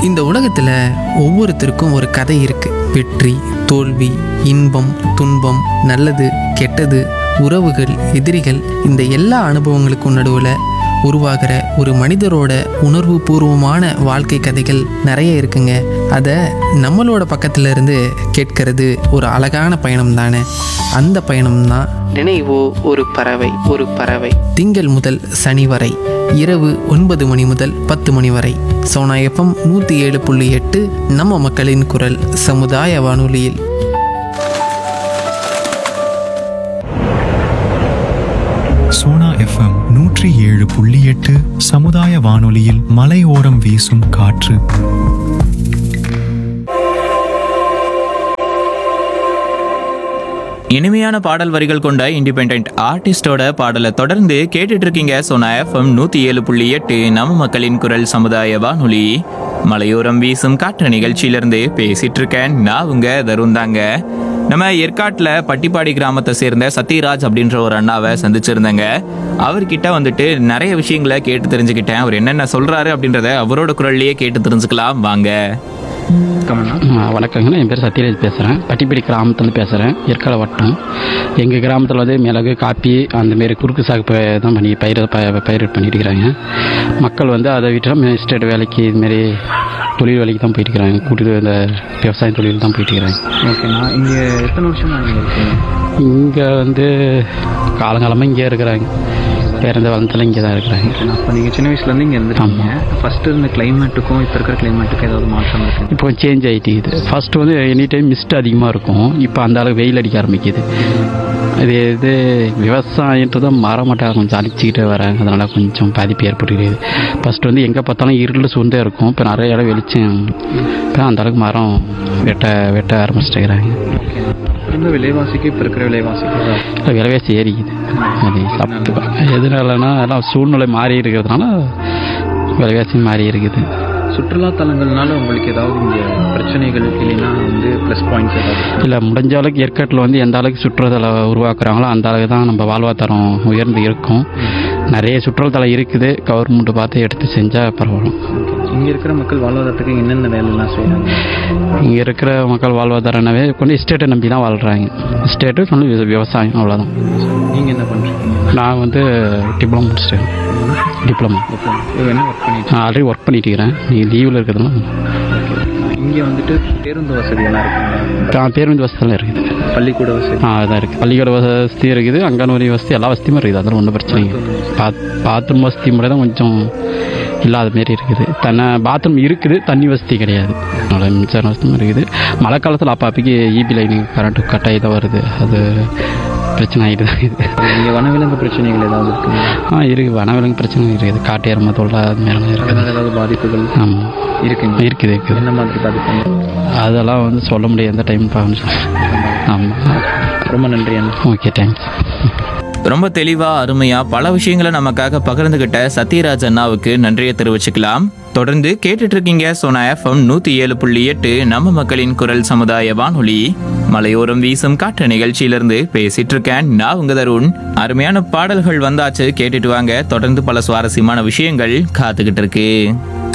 இந்த உலகத்தில் ஒவ்வொருத்தருக்கும் ஒரு கதை இருக்கு வெற்றி தோல்வி இன்பம் துன்பம் நல்லது கெட்டது உறவுகள் எதிரிகள் இந்த எல்லா அனுபவங்களுக்கும் நடுவில் உருவாகிற ஒரு மனிதரோட உணர்வு பூர்வமான வாழ்க்கை கதைகள் நிறைய இருக்குங்க அதை நம்மளோட பக்கத்துல இருந்து கேட்கறது ஒரு அழகான பயணம் தானே அந்த பயணம் தான் நினைவோ ஒரு பறவை ஒரு பறவை திங்கள் முதல் சனி வரை இரவு ஒன்பது மணி முதல் பத்து மணி வரை சோனா எஃப்எம் நூற்றி ஏழு புள்ளி எட்டு நம்ம மக்களின் குரல் சமுதாய வானொலியில் சோனா எஃப்எம் நூற்றி ஏழு புள்ளி எட்டு சமுதாய வானொலியில் மலையோரம் வீசும் காற்று இனிமையான பாடல் வரிகள் கொண்ட இண்டிபெண்ட் ஆர்டிஸ்டோட பாடலை தொடர்ந்து கேட்டுட்டு இருக்கீங்க சோனா எஃப்எம் நூத்தி ஏழு புள்ளி எட்டு நம்ம மக்களின் குரல் சமுதாய வானொலி மலையோரம் வீசும் காற்று நிகழ்ச்சியிலிருந்து பேசிட்டு இருக்கேன் நான் உங்க தருண் தாங்க நம்ம ஏற்காட்டில் பட்டிப்பாடி கிராமத்தை சேர்ந்த சத்யராஜ் அப்படின்ற ஒரு அண்ணாவை சந்திச்சிருந்தேங்க அவர்கிட்ட வந்துட்டு நிறைய விஷயங்களை கேட்டு தெரிஞ்சுக்கிட்டேன் அவர் என்னென்ன சொல்றாரு அப்படின்றத அவரோட குரல்லையே கேட்டு தெரிஞ்சுக்கலாம் வாங்க ஆ, வணக்கங்க என் பேர் சத்யராஜ் பேசுகிறேன் பட்டிப்படி கிராமத்துலேருந்து பேசுகிறேன் ஏற்காடு வட்டம் எங்கள் கிராமத்தில் வந்து மிளகு காப்பி அந்த மாரி குறுக்கு சாகு ப- தான் பண்ணி பயிர் ப பயிர் பண்ணிட்டு இருக்கிறாங்க மக்கள் வந்து அதை விட்டு எஸ்டேட் வேலைக்கு இதுமாரி தொழில் வேலைக்கு தான் போயிட்டு இருக்கிறாங்க கூட்டிட்டு இந்த விவசாய தொழில் தான் போயிட்டு இருக்கிறாங்க ஓகேண்ணா இங்கே எத்தனை வருஷமா நீங்கள் இருக்கீங்க இங்கே வந்து காலங்காலமாக இங்கே இருக்கிறாங்க பிறந்த வளர்ந்தெல்லாம் இங்கே தான் இருக்கிறாங்க அப்போ நீங்கள் சின்ன வயசுலேருந்து இங்கே இருந்துருக்கீங்க ஃபஸ்ட்டு இருந்த கிளைமேட்டுக்கும் இப்போ இருக்கிற கிளைமேட்டுக்கும் ஏதாவது மாற்றம் இருக்கு இப்போ சேஞ்ச் ஆகிட்டு ஃபர்ஸ்ட் வந்து எனி டைம் மிஸ்ட் அதிகமாக இருக்கும் இப்போ அந்த அளவுக்கு வெயில் அடிக்க ஆரம்பிக்குது இது இது விவசாயன்றது மரமட்டாக கொஞ்சம் அழிச்சிக்கிட்டே வராங்க அதனால் கொஞ்சம் பாதிப்பு ஏற்பட்டுகிறது ஃபர்ஸ்ட் வந்து எங்கே பார்த்தாலும் இருள் சூழ்ந்தே இருக்கும் இப்போ நிறைய இடம் வெளிச்சம் இப்போ அந்த அளவுக்கு மரம் வெட்ட வெட்ட ஆரம்பிச்சிட்டுக்கிறாங்க இந்த விலைவாசிக்கு இப்போ இருக்கிற விலைவாசிக்கு ஏதாவது இல்லை விலைவாசி ஏறிக்குது அது சப்பு எதனாலனா எல்லாம் சூழ்நிலை மாறி இருக்கிறதுனால விலைவாசி மாறி இருக்குது சுற்றுலா தலங்கள்னால உங்களுக்கு ஏதாவது இங்கே பிரச்சனைகள் இல்லைன்னா வந்து ப்ளஸ் பாயிண்ட்ஸ் ஏதாவது இருக்கா? இல்லை முடிஞ்ச அளவுக்கு ஏற்காட்டில் வந்து எந்த அளவுக்கு சுற்றுலா உருவாக்குறாங்களோ அந்த அளவுக்கு தான் நம்ம வாழ்வாதாரம் உயர்ந்து இருக்கும் நிறைய சுற்றுலாத்தலம் இருக்குது கவர்மெண்ட் பார்த்து எடுத்து செஞ்சால் பரவாயில்ல இங்கே இருக்கிற மக்கள் வாழ்வாதாரத்துக்கு என்னென்ன வேலைலாம் செய்கிறாங்க இங்கே இருக்கிற மக்கள் வாழ்வாதாரம்னாவே கொண்டு எஸ்டேட்டை நம்பி தான் வாழ்கிறாங்க எஸ்டேட்டு சொல்லி விவ- விவசாயம் அவ்வளோதான் நீங்கள் என்ன பண்ணுறீங்க நான் வந்து டிப்ளமோ முடிச்சிட்டேன் டிப்ளமோ என்ன ஒர்க் பண்ணிட்டு நான் ஆல்ரெடி ஒர்க் பண்ணிட்டு இருக்கிறேன் நீங்கள் லீவில் இருக்கிறதுனால இங்கே வந்துட்டு பேருந்து வசதி எல்லாம் இருக்குங்களா நான் பேருந்து வசதிலாம் இருக்குது பள்ளிக்கூட வசதி ஆ அதான் இருக்குது பள்ளிக்கூட வசதி இருக்குது அங்கன்வாடி வசதி எல்லா வசதியுமே இருக்குது அதெல்லாம் ஒன்றும் பிரச்சனை இல்லை பாத் பாத்ரூம் வசதி மட்டும் தான் கொஞ்சம் இல்லாத மாரி இருக்குது தன்னை பாத்ரூம் இருக்குது தண்ணி வசதி கிடையாது அதனால் மின்சார வசதியும் இருக்குது மழை காலத்தில் அப்போ அப்போக்கி இபி லைனு கரண்ட்டு கட்டாகி தான் வருது அது பிரச்சனை ஆகிட்டு தான் இருக்குது இங்கே வனவிலங்கு பிரச்சனைகள் ஏதாவது இருக்குங்களா ஆ இருக்குது வனவிலங்கு பிரச்சனை இருக்குது காட்டு எருமை தொல்லை அது மாதிரிலாம் இருக்குது அதனால ஏதாவது பாதிப்புகள் ஆமாம் இருக்குங்க இருக்குது இருக்குது என்ன மாதிரி பாதிப்புங்க அதெல்லாம் வந்து சொல்ல முடியாது எந்த டைம் பார்க்கணும் சொல்லி ஆமாம் ரொம்ப நன்றி அண்ணா ஓகே தேங்க்ஸ் ரொம்ப தெளிவா அருமையா பல விஷயங்களை நமக்காக பகிர்ந்துகிட்ட சத்யராஜ் அண்ணாவுக்கு நன்றியை தெரிவிச்சுக்கலாம் தொடர்ந்து கேட்டுட்டு இருக்கீங்க சோனா எஃப்எம் நூத்தி ஏழு புள்ளி எட்டு நம்ம மக்களின் குரல் சமுதாய வானொலி மலையோரம் வீசும் காற்று நிகழ்ச்சியிலிருந்து பேசிட்டு இருக்கேன் நான் உங்க தருண் அருமையான பாடல்கள் வந்தாச்சு கேட்டுட்டு வாங்க தொடர்ந்து பல சுவாரஸ்யமான விஷயங்கள் காத்துக்கிட்டு இருக்கு